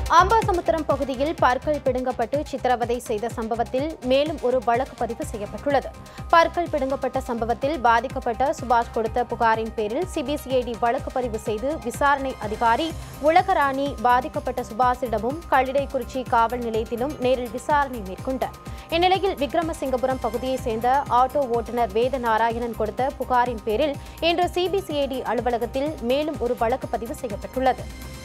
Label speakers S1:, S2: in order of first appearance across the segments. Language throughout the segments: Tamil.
S1: அம்பாசமுத்திரம் பகுதியில் பற்கள் பிடுங்கப்பட்டு சித்திரவதை செய்த சம்பவத்தில் மேலும் ஒரு வழக்கு பதிவு செய்யப்பட்டுள்ளது பற்கள் பிடுங்கப்பட்ட சம்பவத்தில் பாதிக்கப்பட்ட சுபாஷ் கொடுத்த புகாரின் பேரில் சிபிசிஐடி வழக்கு பதிவு செய்து விசாரணை அதிகாரி உலகராணி பாதிக்கப்பட்ட சுபாஷிடமும் கல்லிடைக்குறிச்சி காவல் நிலையத்திலும் நேரில் விசாரணை மேற்கொண்டார் இந்நிலையில் விக்ரமசிங்கபுரம் பகுதியைச் சேர்ந்த ஆட்டோ ஓட்டுநர் வேத நாராயணன் கொடுத்த புகாரின் பேரில் இன்று சிபிசிஐடி அலுவலகத்தில் மேலும் ஒரு வழக்கு பதிவு செய்யப்பட்டுள்ளது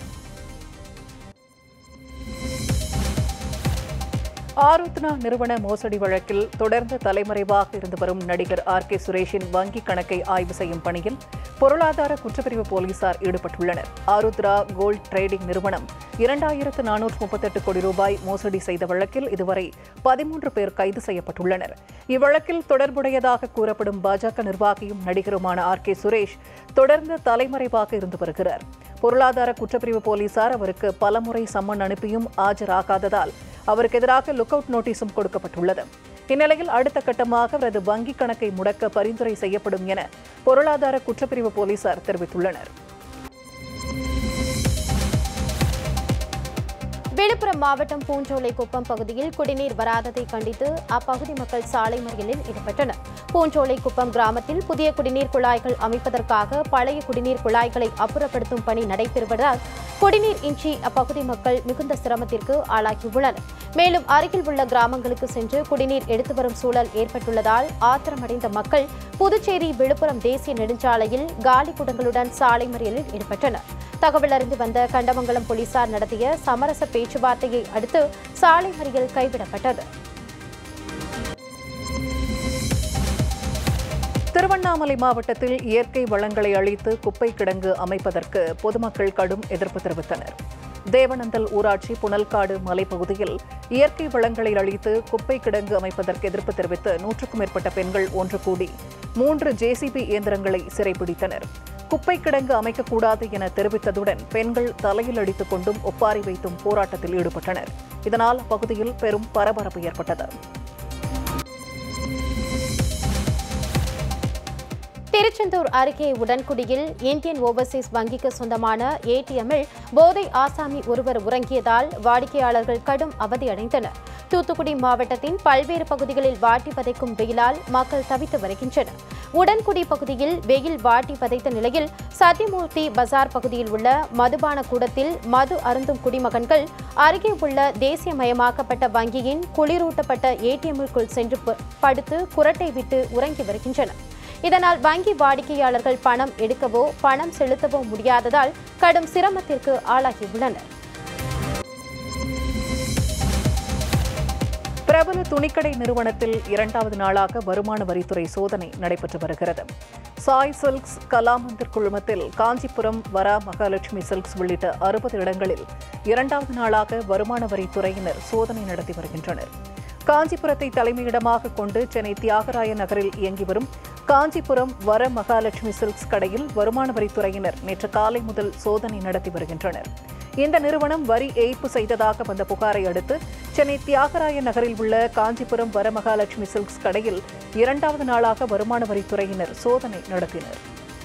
S2: ஆருத்னா நிறுவன மோசடி வழக்கில் தொடர்ந்து தலைமறைவாக இருந்து வரும் நடிகர் ஆர் கே சுரேஷின் வங்கிக் கணக்கை ஆய்வு செய்யும் பணியில் பொருளாதார குற்றப்பிரிவு போலீசார் ஈடுபட்டுள்ளனர் ஆருத்ரா கோல்ட் ட்ரேடிங் நிறுவனம் இரண்டாயிரத்து நானூற்று முப்பத்தெட்டு கோடி ரூபாய் மோசடி செய்த வழக்கில் இதுவரை பதிமூன்று பேர் கைது செய்யப்பட்டுள்ளனர் இவ்வழக்கில் தொடர்புடையதாக கூறப்படும் பாஜக நிர்வாகியும் நடிகருமான ஆர் கே சுரேஷ் தொடர்ந்து தலைமறைவாக இருந்து வருகிறார் பொருளாதார குற்றப்பிரிவு போலீசார் அவருக்கு பலமுறை சம்மன் அனுப்பியும் ஆஜராகாததால் அவருக்கு எதிராக லுக் அவுட் நோட்டீஸும் கொடுக்கப்பட்டுள்ளது இந்நிலையில் அடுத்த கட்டமாக அவரது வங்கிக் கணக்கை முடக்க பரிந்துரை செய்யப்படும் என பொருளாதார குற்றப்பிரிவு போலீசார் தெரிவித்துள்ளனர்
S1: விழுப்புரம் மாவட்டம் பூஞ்சோலைக்குப்பம் பகுதியில் குடிநீர் வராததை கண்டித்து அப்பகுதி மக்கள் சாலை மறியலில் ஈடுபட்டனர் பூஞ்சோலைக்குப்பம் கிராமத்தில் புதிய குடிநீர் குழாய்கள் அமைப்பதற்காக பழைய குடிநீர் குழாய்களை அப்புறப்படுத்தும் பணி நடைபெறுவதால் குடிநீர் இன்றி அப்பகுதி மக்கள் மிகுந்த சிரமத்திற்கு ஆளாகியுள்ளனர் மேலும் அருகில் உள்ள கிராமங்களுக்கு சென்று குடிநீர் எடுத்து வரும் சூழல் ஏற்பட்டுள்ளதால் ஆத்திரமடைந்த மக்கள் புதுச்சேரி விழுப்புரம் தேசிய நெடுஞ்சாலையில் காலி குடங்களுடன் சாலை மறியலில் ஈடுபட்டனர் தகவல் அறிந்து வந்த கண்டமங்கலம் போலீசார் நடத்திய சமரச பேச்சுவார்த்தையை அடுத்து சாலை மறியல் கைவிடப்பட்டது
S2: திருவண்ணாமலை மாவட்டத்தில் இயற்கை வளங்களை அழித்து குப்பை கிடங்கு அமைப்பதற்கு பொதுமக்கள் கடும் எதிர்ப்பு தெரிவித்தனர் தேவனந்தல் ஊராட்சி புனல்காடு மலைப்பகுதியில் இயற்கை வளங்களை அழித்து குப்பை கிடங்கு அமைப்பதற்கு எதிர்ப்பு தெரிவித்து நூற்றுக்கும் மேற்பட்ட பெண்கள் ஒன்று கூடி மூன்று ஜேசிபி இயந்திரங்களை சிறைப்பிடித்தனர் குப்பை கிடங்கு அமைக்கக்கூடாது என தெரிவித்ததுடன் பெண்கள் தலையில் அடித்துக் கொண்டும் ஒப்பாரி வைத்தும் போராட்டத்தில் ஈடுபட்டனர் இதனால் அப்பகுதியில் பெரும் பரபரப்பு ஏற்பட்டது
S1: திருச்செந்தூர் அருகே உடன்குடியில் இந்தியன் ஓவர்சீஸ் வங்கிக்கு சொந்தமான ஏடிஎம்மில் போதை ஆசாமி ஒருவர் உறங்கியதால் வாடிக்கையாளர்கள் கடும் அவதியடைந்தனர் தூத்துக்குடி மாவட்டத்தின் பல்வேறு பகுதிகளில் வாட்டி பதைக்கும் வெயிலால் மக்கள் தவித்து வருகின்றனர் உடன்குடி பகுதியில் வெயில் வாட்டி பதைத்த நிலையில் சத்தியமூர்த்தி பஜார் பகுதியில் உள்ள மதுபான கூடத்தில் மது அருந்தும் குடிமகன்கள் அருகே உள்ள தேசியமயமாக்கப்பட்ட வங்கியின் குளிரூட்டப்பட்ட ஏடிஎம்மிற்குள் சென்று ப- படுத்து குரட்டை விட்டு உறங்கி வருகின்றனர் இதனால் வங்கி வாடிக்கையாளர்கள் பணம் எடுக்கவோ பணம் செலுத்தவோ முடியாததால் கடும் சிரமத்திற்கு ஆளாகியுள்ளனர்
S2: பிரபல துணிக்கடை நிறுவனத்தில் இரண்டாவது நாளாக வருமான வரித்துறை சோதனை நடைபெற்று வருகிறது சாய் சில்க்ஸ் கலாமந்திர் குழுமத்தில் காஞ்சிபுரம் வரா மகாலட்சுமி சில்க்ஸ் உள்ளிட்ட அறுபது இடங்களில் இரண்டாவது நாளாக வருமான வரித்துறையினர் சோதனை நடத்தி வருகின்றனர் காஞ்சிபுரத்தை தலைமையிடமாக கொண்டு சென்னை தியாகராய நகரில் இயங்கி வரும் காஞ்சிபுரம் வர மகாலட்சுமி சில்க்ஸ் கடையில் வருமான வரித்துறையினர் நேற்று காலை முதல் சோதனை நடத்தி வருகின்றனர் இந்த நிறுவனம் வரி ஏய்ப்பு செய்ததாக வந்த புகாரை அடுத்து சென்னை தியாகராய நகரில் உள்ள காஞ்சிபுரம் வரமகாலட்சுமி சில்க்ஸ் கடையில் இரண்டாவது நாளாக வருமான வரித்துறையினர் சோதனை நடத்தினர்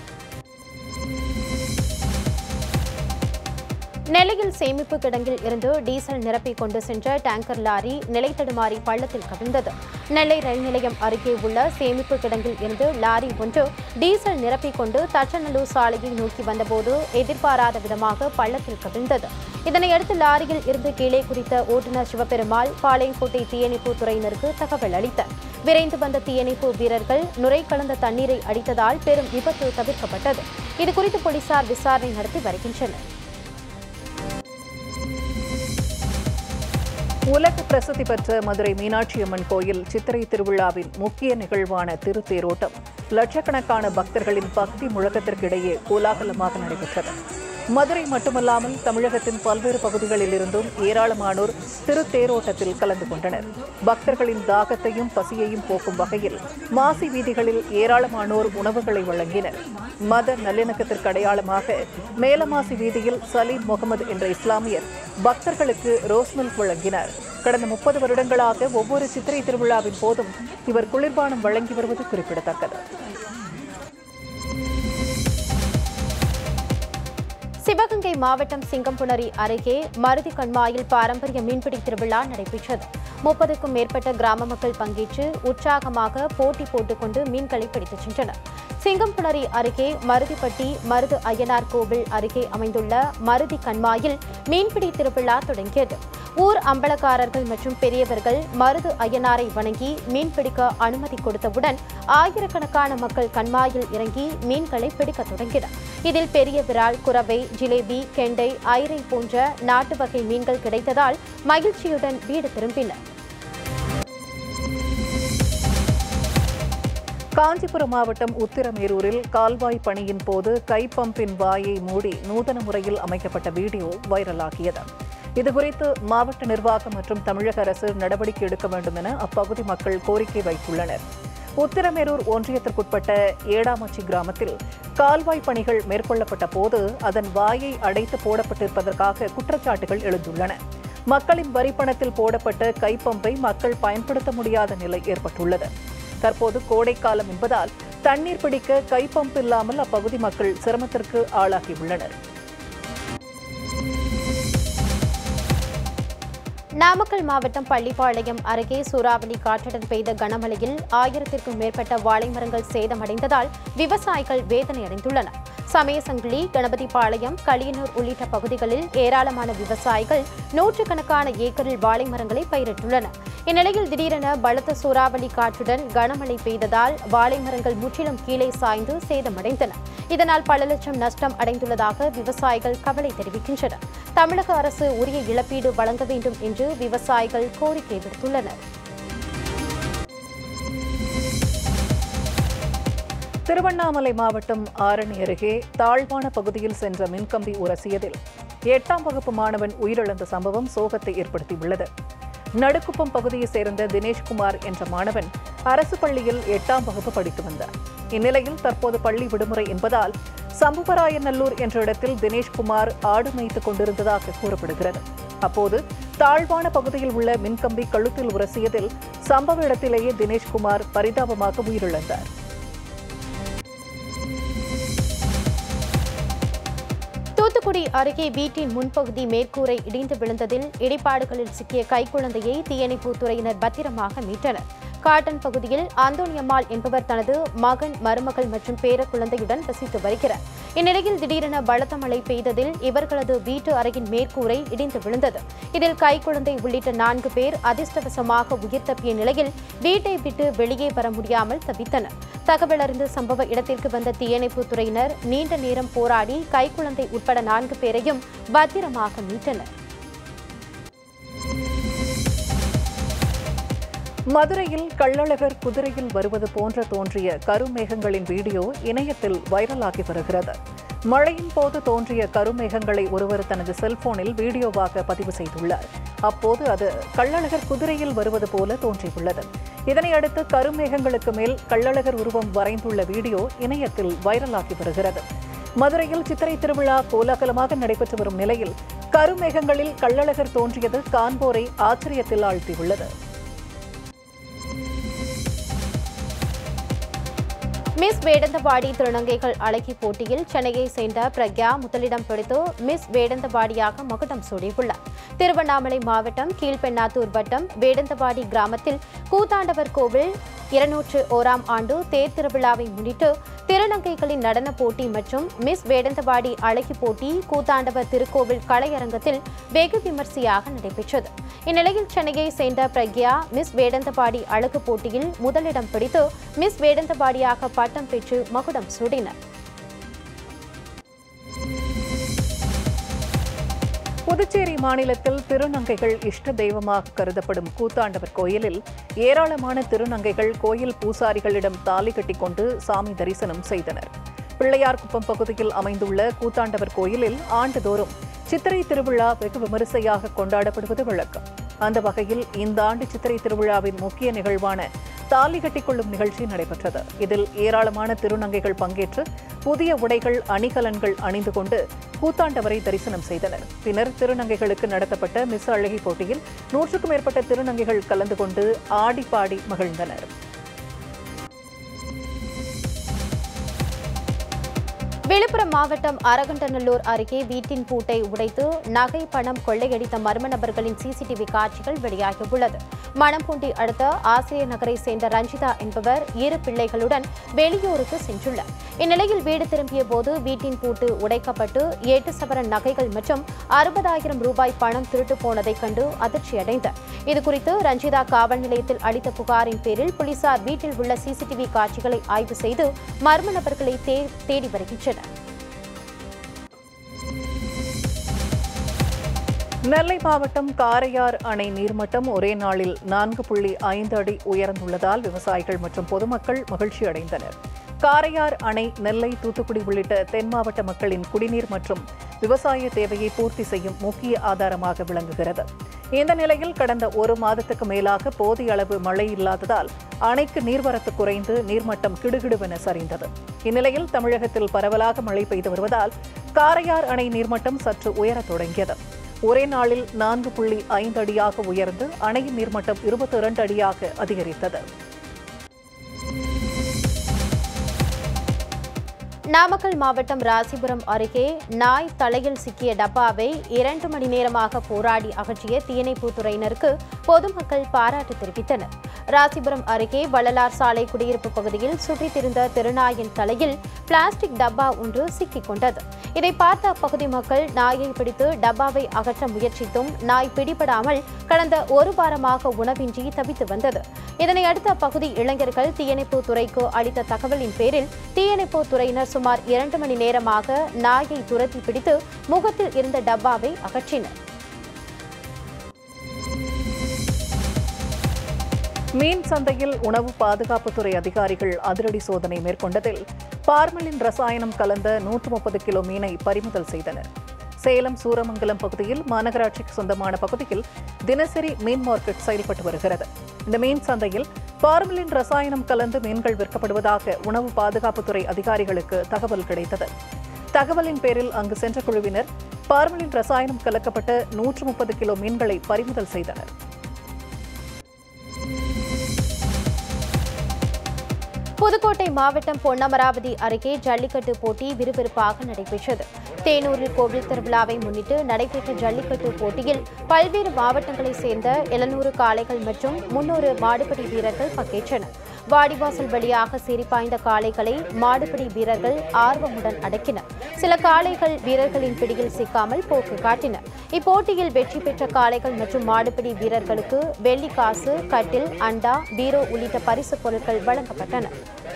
S1: நெல்லையில் சேமிப்பு கிடங்கில் இருந்து டீசல் நிரப்பி கொண்டு சென்ற டேங்கர் லாரி நிலை தடுமாறி பள்ளத்தில் கவிழ்ந்தது நெல்லை ரயில் நிலையம் அருகே உள்ள சேமிப்பு கிடங்கில் இருந்து லாரி ஒன்று டீசல் நிரப்பிக் கொண்டு தச்சநல்லூர் சாலையை நோக்கி வந்தபோது எதிர்பாராத விதமாக பள்ளத்தில் கவிழ்ந்தது இதனையடுத்து லாரியில் இருந்து கீழே குறித்த ஓட்டுநர் சிவபெருமாள் பாளையங்கோட்டை தீயணைப்பு துறையினருக்கு தகவல் அளித்தார் விரைந்து வந்த தீயணைப்பு வீரர்கள் நுரை கலந்த தண்ணீரை அடித்ததால் பெரும் விபத்து தவிர்க்கப்பட்டது இதுகுறித்து போலீசார் விசாரணை நடத்தி வருகின்றனர்
S2: உலக பிரசித்தி பெற்ற மதுரை மீனாட்சி அம்மன் கோயில் சித்திரை திருவிழாவின் முக்கிய நிகழ்வான திருத்தேரோட்டம் லட்சக்கணக்கான பக்தர்களின் பக்தி முழக்கத்திற்கிடையே கோலாகலமாக நடைபெற்றது மதுரை மட்டுமல்லாமல் தமிழகத்தின் பல்வேறு பகுதிகளில் இருந்தும் ஏராளமானோர் திருத்தேரோட்டத்தில் கலந்து கொண்டனர் பக்தர்களின் தாகத்தையும் பசியையும் போக்கும் வகையில் மாசி வீதிகளில் ஏராளமானோர் உணவுகளை வழங்கினர் மத நல்லிணக்கத்திற்கு அடையாளமாக மேலமாசி வீதியில் சலீம் முகமது என்ற இஸ்லாமியர் பக்தர்களுக்கு ரோஸ் மில்க் வழங்கினார் கடந்த முப்பது வருடங்களாக ஒவ்வொரு சித்திரை திருவிழாவின் போதும் இவர் குளிர்பானம் வழங்கி வருவது குறிப்பிடத்தக்கது
S1: சிவகங்கை மாவட்டம் சிங்கம்புணரி அருகே மருதி கண்மாயில் பாரம்பரிய மீன்பிடி திருவிழா நடைபெற்றது முப்பதுக்கும் மேற்பட்ட கிராம மக்கள் பங்கேற்று உற்சாகமாக போட்டி போட்டுக்கொண்டு மீன்களை பிடித்துச் சென்றனர் சிங்கம்புணரி அருகே மருதிப்பட்டி மருது ஐயனார் கோவில் அருகே அமைந்துள்ள மருதி கண்மாயில் மீன்பிடி திருவிழா தொடங்கியது ஊர் அம்பலக்காரர்கள் மற்றும் பெரியவர்கள் மருது ஐயனாரை வணங்கி மீன்பிடிக்க அனுமதி கொடுத்தவுடன் ஆயிரக்கணக்கான மக்கள் கண்மாயில் இறங்கி மீன்களை பிடிக்கத் தொடங்கினர் இதில் பெரிய விரால் குரவை ஜிலேபி கெண்டை ஐரை போன்ற நாட்டு வகை மீன்கள் கிடைத்ததால் மகிழ்ச்சியுடன் வீடு திரும்பினர்
S2: காஞ்சிபுரம் மாவட்டம் உத்திரமேரூரில் கால்வாய் பணியின் போது கைப்பம்பின் வாயை மூடி நூதன முறையில் அமைக்கப்பட்ட வீடியோ வைரலாகியது இதுகுறித்து மாவட்ட நிர்வாகம் மற்றும் தமிழக அரசு நடவடிக்கை எடுக்க வேண்டும் என அப்பகுதி மக்கள் கோரிக்கை வைத்துள்ளனர் உத்திரமேரூர் ஒன்றியத்திற்குட்பட்ட ஏடாமச்சி கிராமத்தில் கால்வாய் பணிகள் மேற்கொள்ளப்பட்ட போது அதன் வாயை அடைத்து போடப்பட்டிருப்பதற்காக குற்றச்சாட்டுகள் எழுந்துள்ளன மக்களின் வரிப்பணத்தில் போடப்பட்ட கைப்பம்பை மக்கள் பயன்படுத்த முடியாத நிலை ஏற்பட்டுள்ளது தற்போது கோடைக்காலம் என்பதால் தண்ணீர் பிடிக்க கைப்பம்ப் இல்லாமல் அப்பகுதி மக்கள் சிரமத்திற்கு ஆளாகியுள்ளனர்
S1: நாமக்கல் மாவட்டம் பள்ளிப்பாளையம் அருகே சூறாவளி காற்றுடன் பெய்த கனமழையில் ஆயிரத்திற்கும் மேற்பட்ட வாழை மரங்கள் சேதமடைந்ததால் விவசாயிகள் வேதனை அடைந்துள்ளனர் சமயசங்கிலி கணபதிபாளையம் களியனூர் உள்ளிட்ட பகுதிகளில் ஏராளமான விவசாயிகள் நூற்றுக்கணக்கான ஏக்கரில் வாழை மரங்களை பயிரிட்டுள்ளனர் இந்நிலையில் திடீரென பலத்த சூறாவளி காற்றுடன் கனமழை பெய்ததால் வாழை மரங்கள் முற்றிலும் கீழே சாய்ந்து சேதமடைந்தன இதனால் பல லட்சம் நஷ்டம் அடைந்துள்ளதாக விவசாயிகள் கவலை தெரிவிக்கின்றனர் தமிழக அரசு உரிய இழப்பீடு வழங்க வேண்டும் என்று விவசாயிகள் கோரிக்கை விடுத்துள்ளனர்
S2: திருவண்ணாமலை மாவட்டம் ஆரணி அருகே தாழ்வான பகுதியில் சென்ற மின்கம்பி உரசியதில் எட்டாம் வகுப்பு மாணவன் உயிரிழந்த சம்பவம் சோகத்தை ஏற்படுத்தியுள்ளது நடுக்குப்பம் பகுதியைச் சேர்ந்த தினேஷ்குமார் என்ற மாணவன் அரசு பள்ளியில் எட்டாம் வகுப்பு படித்து வந்தார் இந்நிலையில் தற்போது பள்ளி விடுமுறை என்பதால் சம்புவராயநல்லூர் என்ற இடத்தில் தினேஷ்குமார் ஆடு மேய்த்துக் கொண்டிருந்ததாக கூறப்படுகிறது அப்போது தாழ்வான பகுதியில் உள்ள மின்கம்பி கழுத்தில் உரசியதில் சம்பவ இடத்திலேயே தினேஷ்குமார் பரிதாபமாக உயிரிழந்தார்
S1: தூத்துக்குடி அருகே வீட்டின் முன்பகுதி மேற்கூரை இடிந்து விழுந்ததில் இடிபாடுகளில் சிக்கிய கைக்குழந்தையை தீயணைப்புத் துறையினர் பத்திரமாக மீட்டனர் காட்டன் பகுதியில் அந்தோணியம்மாள் என்பவர் தனது மகன் மருமகள் மற்றும் பேரக்குழந்தையுடன் வசித்து வருகிறார் இந்நிலையில் திடீரென பலத்த மழை பெய்ததில் இவர்களது வீட்டு அறையின் மேற்கூரை இடிந்து விழுந்தது இதில் கைக்குழந்தை உள்ளிட்ட நான்கு பேர் அதிர்ஷ்டவசமாக உயிர் தப்பிய நிலையில் வீட்டை விட்டு வெளியே வர முடியாமல் தவித்தனர் தகவல் அறிந்து சம்பவ இடத்திற்கு வந்த தீயணைப்புத் துறையினர் நீண்ட நேரம் போராடி கைக்குழந்தை உட்பட நான்கு பேரையும் பத்திரமாக மீட்டனர்
S2: மதுரையில் கள்ளழகர் குதிரையில் வருவது போன்ற தோன்றிய கருமேகங்களின் வீடியோ இணையத்தில் வைரலாகி வருகிறது மழையின் போது தோன்றிய கருமேகங்களை ஒருவர் தனது செல்போனில் வீடியோவாக பதிவு செய்துள்ளார் அப்போது அது கள்ளழகர் குதிரையில் வருவது போல தோன்றியுள்ளது இதனையடுத்து கருமேகங்களுக்கு மேல் கள்ளழகர் உருவம் வரைந்துள்ள வீடியோ இணையத்தில் வைரலாகி வருகிறது மதுரையில் சித்திரை திருவிழா கோலாகலமாக நடைபெற்று வரும் நிலையில் கருமேகங்களில் கள்ளழகர் தோன்றியது காண்போரை ஆச்சரியத்தில் ஆழ்த்தியுள்ளது
S1: மிஸ் வேடந்தபாடி திருநங்கைகள் அழகி போட்டியில் சென்னையை சேர்ந்த பிரக்யா முதலிடம் பிடித்து மிஸ் வேடந்தபாடியாக மகுடம் சூடியுள்ளார் திருவண்ணாமலை மாவட்டம் கீழ்பெண்ணாத்தூர் வட்டம் வேடந்தபாடி கிராமத்தில் கூத்தாண்டவர் கோவில் இருநூற்று ஓராம் ஆண்டு தேர் திருவிழாவை முன்னிட்டு திருநங்கைகளின் நடன போட்டி மற்றும் மிஸ் வேடந்தபாடி அழகி போட்டி கூத்தாண்டவர் திருக்கோவில் கலையரங்கத்தில் வெகு விமர்சையாக நடைபெற்றது இந்நிலையில் சென்னையை சேர்ந்த பிரக்யா மிஸ் வேடந்தபாடி அழகு போட்டியில் முதலிடம் பிடித்து மிஸ் வேடந்தபாடியாக பட்டம் பெற்று மகுடம் சூடினர்
S2: புதுச்சேரி மாநிலத்தில் திருநங்கைகள் இஷ்ட தெய்வமாக கருதப்படும் கூத்தாண்டவர் கோயிலில் ஏராளமான திருநங்கைகள் கோயில் பூசாரிகளிடம் தாலி கட்டிக்கொண்டு சாமி தரிசனம் செய்தனர் பிள்ளையார்குப்பம் பகுதியில் அமைந்துள்ள கூத்தாண்டவர் கோயிலில் ஆண்டுதோறும் சித்திரை திருவிழா வெகு விமரிசையாக கொண்டாடப்படுவது வழக்கம் அந்த வகையில் இந்த ஆண்டு சித்திரை திருவிழாவின் முக்கிய நிகழ்வான தாலி கட்டிக்கொள்ளும் நிகழ்ச்சி நடைபெற்றது இதில் ஏராளமான திருநங்கைகள் பங்கேற்று புதிய உடைகள் அணிகலன்கள் அணிந்து கொண்டு கூத்தாண்டவரை தரிசனம் செய்தனர் பின்னர் திருநங்கைகளுக்கு நடத்தப்பட்ட மிஸ் அழகி போட்டியில் நூற்றுக்கும் மேற்பட்ட திருநங்கைகள் கலந்து கொண்டு ஆடி பாடி மகிழ்ந்தனர்
S1: விழுப்புரம் மாவட்டம் அரகண்டநல்லூர் அருகே வீட்டின் பூட்டை உடைத்து நகை பணம் கொள்ளையடித்த மர்ம நபர்களின் சிசிடிவி காட்சிகள் வெளியாகியுள்ளது மணம்பூண்டி அடுத்த ஆசிரியர் நகரை சேர்ந்த ரஞ்சிதா என்பவர் இரு பிள்ளைகளுடன் வெளியூருக்கு சென்றுள்ளார் இந்நிலையில் வீடு திரும்பிய போது வீட்டின் பூட்டு உடைக்கப்பட்டு எட்டு சவரன் நகைகள் மற்றும் அறுபதாயிரம் ரூபாய் பணம் திருட்டு போனதைக் கண்டு அதிர்ச்சியடைந்தார் இதுகுறித்து ரஞ்சிதா காவல் நிலையத்தில் அளித்த புகாரின் பேரில் போலீசார் வீட்டில் உள்ள சிசிடிவி காட்சிகளை ஆய்வு செய்து மர்ம நபர்களை தே- தேடி வருகின்றனர்
S2: நெல்லை மாவட்டம் காரையார் அணை நீர்மட்டம் ஒரே நாளில் நான்கு புள்ளி ஐந்து அடி உயர்ந்துள்ளதால் விவசாயிகள் மற்றும் பொதுமக்கள் மகிழ்ச்சி அடைந்தனர் காரையார் அணை நெல்லை தூத்துக்குடி உள்ளிட்ட தென் மாவட்ட மக்களின் குடிநீர் மற்றும் விவசாய தேவையை பூர்த்தி செய்யும் முக்கிய ஆதாரமாக விளங்குகிறது இந்த நிலையில் கடந்த ஒரு மாதத்துக்கு மேலாக போதிய அளவு மழை இல்லாததால் அணைக்கு நீர்வரத்து குறைந்து நீர்மட்டம் கிடுகிடுவென சரிந்தது இந்நிலையில் தமிழகத்தில் பரவலாக மழை பெய்து வருவதால் காரையார் அணை நீர்மட்டம் சற்று உயரத் தொடங்கியது ஒரே நாளில் நான்கு புள்ளி ஐந்து அடியாக உயர்ந்து அணையின் நீர்மட்டம் இருபத்தி இரண்டு அடியாக அதிகரித்தது
S1: நாமக்கல் மாவட்டம் ராசிபுரம் அருகே நாய் தலையில் சிக்கிய டப்பாவை இரண்டு மணி நேரமாக போராடி அகற்றிய தீயணைப்புத்துறையினருக்கு பொதுமக்கள் பாராட்டு தெரிவித்தனர் ராசிபுரம் அருகே வள்ளலார் சாலை குடியிருப்பு பகுதியில் சுற்றித் திரிந்த திருநாயின் தலையில் பிளாஸ்டிக் டப்பா ஒன்று சிக்கிக் கொண்டது இதை பார்த்த அப்பகுதி மக்கள் நாயை பிடித்து டப்பாவை அகற்ற முயற்சித்தும் நாய் பிடிபடாமல் கடந்த ஒரு வாரமாக உணவின்றி தவித்து வந்தது இதனை அடுத்த அப்பகுதி இளைஞர்கள் தீயணைப்பு துறைக்கு அளித்த தகவலின் பேரில் தீயணைப்பு துறையினர் சுமார் இரண்டு மணி நேரமாக நாயை துரத்தி பிடித்து முகத்தில் இருந்த டப்பாவை அகற்றினர்
S2: மீன் சந்தையில் உணவு பாதுகாப்புத்துறை அதிகாரிகள் அதிரடி சோதனை மேற்கொண்டதில் பார்மலின் ரசாயனம் கலந்த நூற்று முப்பது கிலோ மீனை பறிமுதல் செய்தனர் சேலம் சூரமங்கலம் பகுதியில் மாநகராட்சிக்கு சொந்தமான பகுதியில் தினசரி மீன் மார்க்கெட் செயல்பட்டு வருகிறது இந்த மீன் சந்தையில் பார்மலின் ரசாயனம் கலந்து மீன்கள் விற்கப்படுவதாக உணவு பாதுகாப்புத்துறை அதிகாரிகளுக்கு தகவல் கிடைத்தது தகவலின் பேரில் அங்கு சென்ற குழுவினர் பார்மலின் ரசாயனம் கலக்கப்பட்ட நூற்று முப்பது கிலோ மீன்களை பறிமுதல் செய்தனர்
S1: புதுக்கோட்டை மாவட்டம் பொன்னமராவதி அருகே ஜல்லிக்கட்டு போட்டி விறுவிறுப்பாக நடைபெற்றது தேனூரில் கோவில் திருவிழாவை முன்னிட்டு நடைபெற்ற ஜல்லிக்கட்டு போட்டியில் பல்வேறு மாவட்டங்களைச் சேர்ந்த எழுநூறு காளைகள் மற்றும் முன்னூறு மாடுபிடி வீரர்கள் பங்கேற்றனர் வாடிவாசல் வழியாக சீறிப்பாய்ந்த காளைகளை மாடுபிடி வீரர்கள் ஆர்வமுடன் அடக்கினர் சில காளைகள் வீரர்களின் பிடியில் சிக்காமல் போக்கு காட்டின இப்போட்டியில் வெற்றி பெற்ற காளைகள் மற்றும் மாடுபிடி வீரர்களுக்கு வெள்ளி காசு கட்டில் அண்டா பீரோ உள்ளிட்ட பரிசுப் பொருட்கள் வழங்கப்பட்டன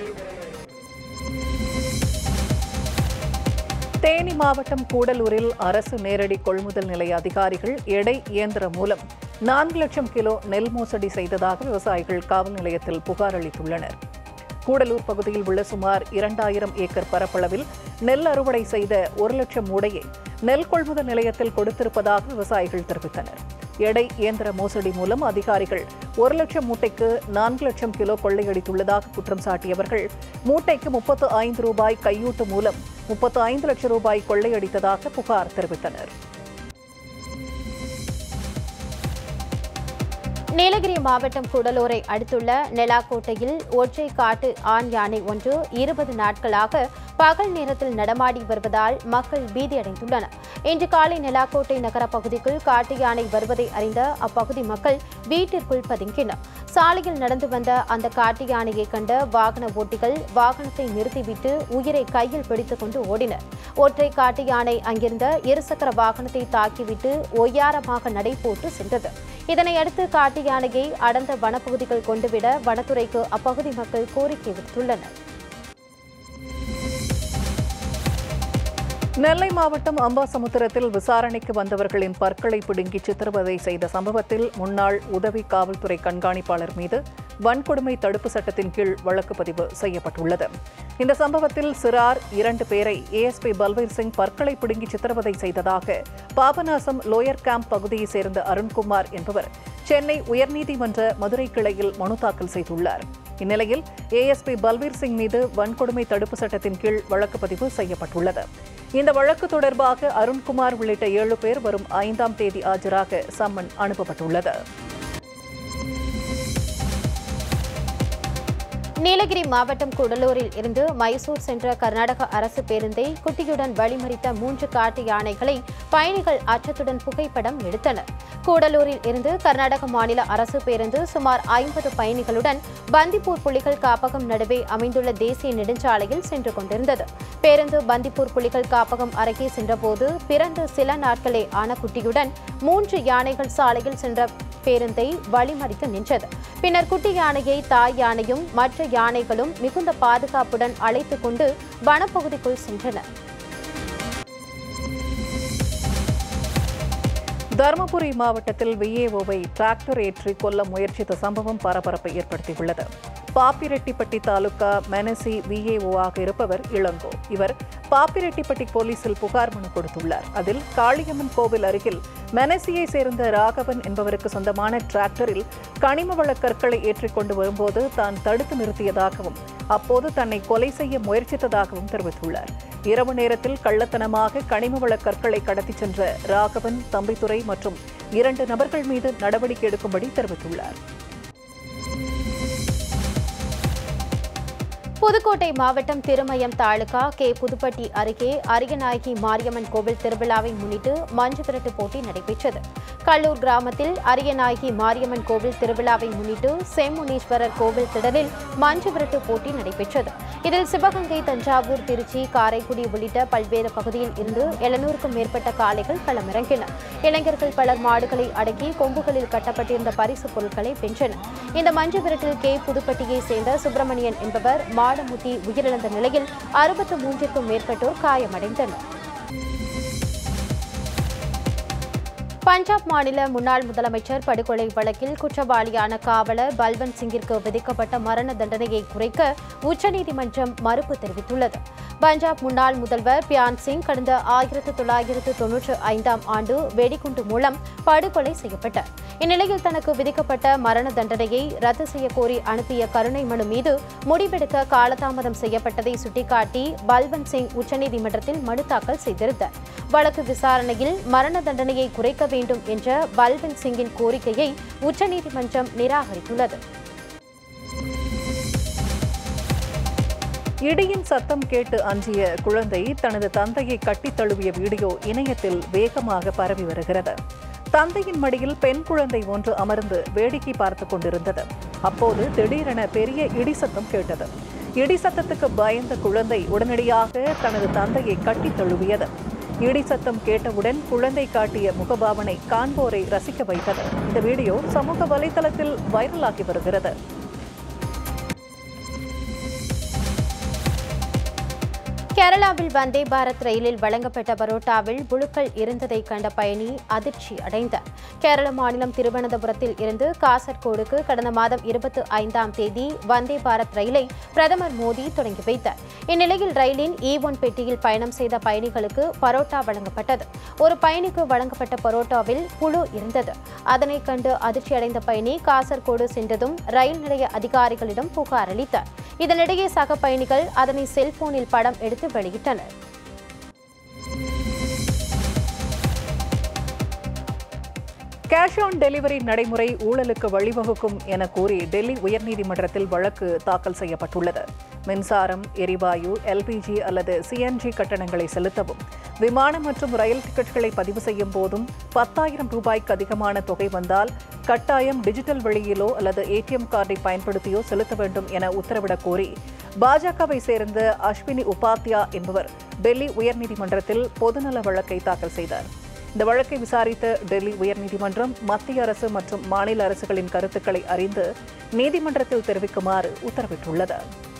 S2: தேனி மாவட்டம் கூடலூரில் அரசு நேரடி கொள்முதல் நிலைய அதிகாரிகள் எடை இயந்திரம் மூலம் நான்கு லட்சம் கிலோ நெல் மோசடி செய்ததாக விவசாயிகள் காவல் நிலையத்தில் புகார் அளித்துள்ளனர் கூடலூர் பகுதியில் உள்ள சுமார் இரண்டாயிரம் ஏக்கர் பரப்பளவில் நெல் அறுவடை செய்த ஒரு லட்சம் மூடையை நெல் கொள்முதல் நிலையத்தில் கொடுத்திருப்பதாக விவசாயிகள் தெரிவித்தனர் எடை இயந்திர மோசடி மூலம் அதிகாரிகள் ஒரு லட்சம் மூட்டைக்கு நான்கு லட்சம் கிலோ கொள்ளையடித்துள்ளதாக குற்றம் சாட்டியவர்கள் மூட்டைக்கு முப்பத்து ஐந்து ரூபாய் கையூட்டு மூலம் முப்பத்து ஐந்து லட்சம் ரூபாய் கொள்ளையடித்ததாக புகார் தெரிவித்தனர்
S1: நீலகிரி மாவட்டம் கூடலூரை அடுத்துள்ள நெலாக்கோட்டையில் ஒற்றை காட்டு ஆண் யானை ஒன்று இருபது நாட்களாக பகல் நேரத்தில் நடமாடி வருவதால் மக்கள் பீதியடைந்துள்ளனர் இன்று காலை நெலாக்கோட்டை நகர பகுதிக்குள் காட்டு யானை வருவதை அறிந்த அப்பகுதி மக்கள் வீட்டிற்குள் பதுங்கினர் சாலையில் நடந்து வந்த அந்த காட்டு யானையை கண்ட வாகன ஓட்டிகள் வாகனத்தை நிறுத்திவிட்டு உயிரை கையில் பிடித்துக் கொண்டு ஓடினர் ஒற்றை காட்டு யானை அங்கிருந்த இருசக்கர வாகனத்தை தாக்கிவிட்டு ஒய்யாரமாக நடைபோட்டு சென்றது இதனையடுத்து காட்டு யானையை அடர்ந்த வனப்பகுதிகள் கொண்டுவிட வனத்துறைக்கு அப்பகுதி மக்கள் கோரிக்கை விடுத்துள்ளனர்
S2: நெல்லை மாவட்டம் அம்பாசமுத்திரத்தில் விசாரணைக்கு வந்தவர்களின் பற்களை பிடுங்கி சித்திரவதை செய்த சம்பவத்தில் முன்னாள் உதவி காவல்துறை கண்காணிப்பாளர் மீது வன்கொடுமை தடுப்பு சட்டத்தின் கீழ் வழக்கு பதிவு செய்யப்பட்டுள்ளது இந்த சம்பவத்தில் சிறார் இரண்டு பேரை ஏஎஸ்பி பல்வீர் சிங் பற்களை பிடுங்கி சித்திரவதை செய்ததாக பாபநாசம் லோயர் கேம்ப் பகுதியைச் சேர்ந்த அருண்குமார் என்பவர் சென்னை உயர்நீதிமன்ற மதுரை கிளையில் மனு தாக்கல் செய்துள்ளார் இந்நிலையில் ஏஎஸ்பி பல்வீர் சிங் மீது வன்கொடுமை தடுப்பு சட்டத்தின் கீழ் வழக்கு பதிவு செய்யப்பட்டுள்ளது இந்த வழக்கு தொடர்பாக அருண்குமார் உள்ளிட்ட ஏழு பேர் வரும் ஐந்தாம் தேதி ஆஜராக சம்மன் அனுப்பப்பட்டுள்ளது
S1: நீலகிரி மாவட்டம் கூடலூரில் இருந்து மைசூர் சென்ற கர்நாடக அரசு பேருந்தை குட்டியுடன் வழிமறித்த மூன்று காட்டு யானைகளை பயணிகள் அச்சத்துடன் புகைப்படம் எடுத்தனர் கூடலூரில் இருந்து கர்நாடக மாநில அரசு பேருந்து சுமார் ஐம்பது பயணிகளுடன் பந்திப்பூர் புலிகள் காப்பகம் நடுவே அமைந்துள்ள தேசிய நெடுஞ்சாலையில் சென்று கொண்டிருந்தது பேருந்து பந்திப்பூர் புலிகள் காப்பகம் அருகே சென்றபோது பிறந்து சில நாட்களே ஆன குட்டியுடன் மூன்று யானைகள் சாலையில் சென்ற பேருந்தை வழிமறித்து நின்றது பின்னர் குட்டி யானையை தாய் யானையும் மற்ற யானைகளும் மிகுந்த பாதுகாப்புடன் அழைத்துக் கொண்டு வனப்பகுதிக்குள் சென்றனர்
S2: தருமபுரி மாவட்டத்தில் விஏஓவை டிராக்டர் ஏற்றி கொல்ல முயற்சித்த சம்பவம் பரபரப்பை ஏற்படுத்தியுள்ளது பாப்பிரெட்டிப்பட்டி தாலுகா மெனசி விஏஓவாக இருப்பவர் இளங்கோ இவர் பாப்பிரெட்டிப்பட்டி போலீசில் புகார் மனு கொடுத்துள்ளார் அதில் காளியம்மன் கோவில் அருகில் மெனசியை சேர்ந்த ராகவன் என்பவருக்கு சொந்தமான டிராக்டரில் கனிம வள கற்களை ஏற்றிக் கொண்டு வரும்போது தான் தடுத்து நிறுத்தியதாகவும் அப்போது தன்னை கொலை செய்ய முயற்சித்ததாகவும் தெரிவித்துள்ளார் இரவு நேரத்தில் கள்ளத்தனமாக கனிம வள கற்களை கடத்திச் சென்ற ராகவன் தம்பித்துரை மற்றும் இரண்டு நபர்கள் மீது நடவடிக்கை எடுக்கும்படி தெரிவித்துள்ளார்
S1: புதுக்கோட்டை மாவட்டம் திருமயம் தாலுகா கே புதுப்பட்டி அருகே அரியநாயகி மாரியம்மன் கோவில் திருவிழாவை முன்னிட்டு மஞ்சு விரட்டு போட்டி நடைபெற்றது கல்லூர் கிராமத்தில் அரியநாயகி மாரியம்மன் கோவில் திருவிழாவை முன்னிட்டு செம்முனீஸ்வரர் கோவில் திடலில் மஞ்சு விரட்டு போட்டி நடைபெற்றது இதில் சிவகங்கை தஞ்சாவூர் திருச்சி காரைக்குடி உள்ளிட்ட பல்வேறு பகுதியில் இருந்து எழுநூறுக்கும் மேற்பட்ட காளைகள் களமிறங்கின இளைஞர்கள் பலர் மாடுகளை அடக்கி கொம்புகளில் கட்டப்பட்டிருந்த பரிசு பொருட்களை வென்றனர் இந்த மஞ்சு விரட்டில் கே புதுப்பட்டியை சேர்ந்த சுப்பிரமணியன் என்பவர் மாடமுட்டி உயிரிழந்த நிலையில் அறுபத்து மூன்றிற்கும் மேற்பட்டோர் காயமடைந்தனர் பஞ்சாப் மாநில முன்னாள் முதலமைச்சர் படுகொலை வழக்கில் குற்றவாளியான காவலர் பல்வந்த் சிங்கிற்கு விதிக்கப்பட்ட மரண தண்டனையை குறைக்க உச்சநீதிமன்றம் மறுப்பு தெரிவித்துள்ளது பஞ்சாப் முன்னாள் முதல்வர் பியான் சிங் கடந்த ஆயிரத்து தொள்ளாயிரத்து தொன்னூற்று ஐந்தாம் ஆண்டு வெடிகுண்டு மூலம் படுகொலை செய்யப்பட்டார் இந்நிலையில் தனக்கு விதிக்கப்பட்ட மரண தண்டனையை ரத்து செய்யக்கோரி அனுப்பிய கருணை மனு மீது முடிவெடுக்க காலதாமதம் செய்யப்பட்டதை சுட்டிக்காட்டி பல்வந்த் சிங் உச்சநீதிமன்றத்தில் மனு தாக்கல் செய்திருந்தார் வழக்கு விசாரணையில் மரண தண்டனையை குறைக்க வேண்டும் என்ற பல்வந்த் சிங்கின் கோரிக்கையை உச்சநீதிமன்றம் நிராகரித்துள்ளது
S2: இடியின் சத்தம் கேட்டு அஞ்சிய குழந்தை தனது தந்தையை கட்டித் தழுவிய வீடியோ இணையத்தில் வேகமாக பரவி வருகிறது தந்தையின் மடியில் பெண் குழந்தை ஒன்று அமர்ந்து வேடிக்கை பார்த்துக் கொண்டிருந்தது அப்போது திடீரென பெரிய இடி சத்தம் கேட்டது இடி சத்தத்துக்கு பயந்த குழந்தை உடனடியாக தனது தந்தையை கட்டித் தழுவியது இடி சத்தம் கேட்டவுடன் குழந்தை காட்டிய முகபாவனை காண்போரை ரசிக்க வைத்தது இந்த வீடியோ சமூக வலைதளத்தில் வைரலாகி வருகிறது
S1: கேரளாவில் வந்தே பாரத் ரயிலில் வழங்கப்பட்ட பரோட்டாவில் புழுக்கள் இருந்ததை கண்ட பயணி அதிர்ச்சி அடைந்தார் கேரள மாநிலம் திருவனந்தபுரத்தில் இருந்து காசர்கோடுக்கு கடந்த மாதம் இருபத்தி ஐந்தாம் தேதி வந்தே பாரத் ரயிலை பிரதமர் மோடி தொடங்கி வைத்தார் இந்நிலையில் ரயிலின் இ ஒன் பெட்டியில் பயணம் செய்த பயணிகளுக்கு பரோட்டா வழங்கப்பட்டது ஒரு பயணிக்கு வழங்கப்பட்ட பரோட்டாவில் புழு இருந்தது அதனை கண்டு அதிர்ச்சியடைந்த பயணி காசர்கோடு சென்றதும் ரயில் நிலைய அதிகாரிகளிடம் புகார் அளித்தார் இதனிடையே சக பயணிகள் அதனை செல்போனில் படம் எடுத்து வெளியிட்டனர்
S2: கேஷ் ஆன் டெலிவரி நடைமுறை ஊழலுக்கு வழிவகுக்கும் என கூறி டெல்லி உயர்நீதிமன்றத்தில் வழக்கு தாக்கல் செய்யப்பட்டுள்ளது மின்சாரம் எரிவாயு எல்பிஜி அல்லது சிஎன்ஜி கட்டணங்களை செலுத்தவும் விமானம் மற்றும் ரயில் டிக்கெட்டுகளை பதிவு செய்யும் போதும் பத்தாயிரம் ரூபாய்க்கு அதிகமான தொகை வந்தால் கட்டாயம் டிஜிட்டல் வழியிலோ அல்லது ஏடிஎம் கார்டை பயன்படுத்தியோ செலுத்த வேண்டும் என உத்தரவிடக் கோரி பாஜகவை சேர்ந்த அஸ்வினி உபாத்யா என்பவர் டெல்லி உயர்நீதிமன்றத்தில் பொதுநல வழக்கை தாக்கல் செய்தார் இந்த வழக்கை விசாரித்த டெல்லி உயர்நீதிமன்றம் மத்திய அரசு மற்றும் மாநில அரசுகளின் கருத்துக்களை அறிந்து நீதிமன்றத்தில் தெரிவிக்குமாறு உத்தரவிட்டுள்ளது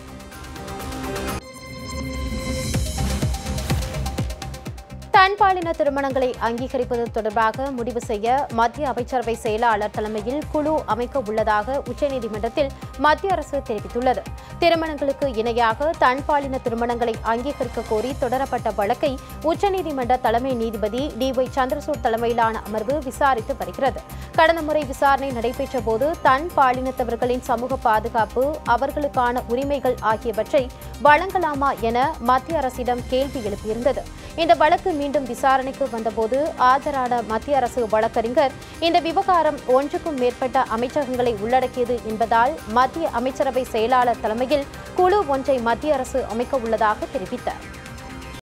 S1: தன்பாலின திருமணங்களை அங்கீகரிப்பது தொடர்பாக முடிவு செய்ய மத்திய அமைச்சரவை செயலாளர் தலைமையில் குழு அமைக்க உள்ளதாக உச்சநீதிமன்றத்தில் மத்திய அரசு தெரிவித்துள்ளது திருமணங்களுக்கு இணையாக தன்பாலின திருமணங்களை அங்கீகரிக்க கோரி தொடரப்பட்ட வழக்கை உச்சநீதிமன்ற தலைமை நீதிபதி டி ஒய் சந்திரசூட் தலைமையிலான அமர்வு விசாரித்து வருகிறது கடந்த முறை விசாரணை நடைபெற்ற போது தன் பாலினத்தவர்களின் சமூக பாதுகாப்பு அவர்களுக்கான உரிமைகள் ஆகியவற்றை வழங்கலாமா என மத்திய அரசிடம் கேள்வி எழுப்பியிருந்தது இந்த வழக்கு மீண்டும் மீண்டும் விசாரணைக்கு வந்தபோது ஆஜரான மத்திய அரசு வழக்கறிஞர் இந்த விவகாரம் ஒன்றுக்கும் மேற்பட்ட அமைச்சகங்களை உள்ளடக்கியது என்பதால் மத்திய அமைச்சரவை செயலாளர் தலைமையில் குழு ஒன்றை மத்திய அரசு அமைக்க உள்ளதாக தெரிவித்தார்